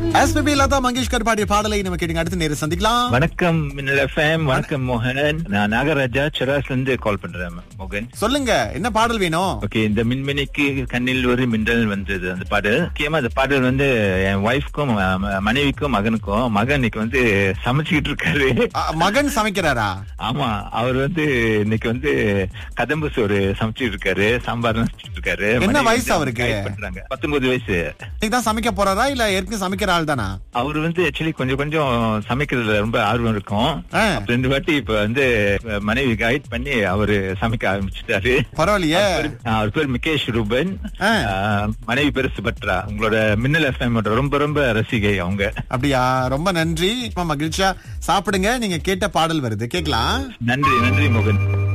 SPB Latha Mangeshkar பாடிய பாடலை நம்ம கேட்டுங்க அடுத்து நேரம் சந்திக்கலாம் வணக்கம் மின்னல் எஃப்எம் வணக்கம் மோகன் நான் நாகராஜா செராஸ்ல இருந்து கால் பண்றேன் மோகன் சொல்லுங்க என்ன பாடல் வேணும் ஓகே இந்த மின்மினிக்கு கண்ணில் ஒரு மின்னல் வந்தது அந்த பாடல் முக்கியமா அந்த பாடல் வந்து என் ஒய்ஃப்க்கும் மனைவிக்கும் மகனுக்கும் மகன் இன்னைக்கு வந்து சமைச்சுக்கிட்டு இருக்காரு அ, மகன் சமைக்கிறாரா ஆமா அவர் வந்து இன்னைக்கு வந்து கதம்பு சோறு சமைச்சிட்டு இருக்காரு சாம்பார் சமைச்சிட்டு இருக்காரு என்ன மனைவி வயசு வந்து அவருக்கு? guide பண்றாங்க பத்தொன்பது வயசு இன்னைக்கு தான் சமைக்க போறாரா இல்ல ஏற்கனவே சமைக்கிற ஆள் தானா அவர் வந்து ஆக்சுவலி கொஞ்சம் கொஞ்சம் சமைக்கிறதுல ரொம்ப ஆர்வம் இருக்கும் ஆ. அப்ப ரெண்டு வாட்டி இப்ப வந்து மனைவி கைட் பண்ணி அவரு சமைக்க ஆரம்பிச்சிட்டாரு பரவாயில்லையே அவர் பேர் மிகேஷ் ரூபன் ஆ. ஆ, மனைவி பேரு சுபத்ரா உங்களோட மின்னல் எஃப்எம் ரொம்ப ரொம்ப ரசிகை அவங்க அப்படியா ரொம்ப நன்றி ரொம்ப மகிழ்ச்சியா சாப்பிடுங்க நீங்க கேட்ட பாடல் வருது கேக்கலாம் நன்றி நன்றி மோகன்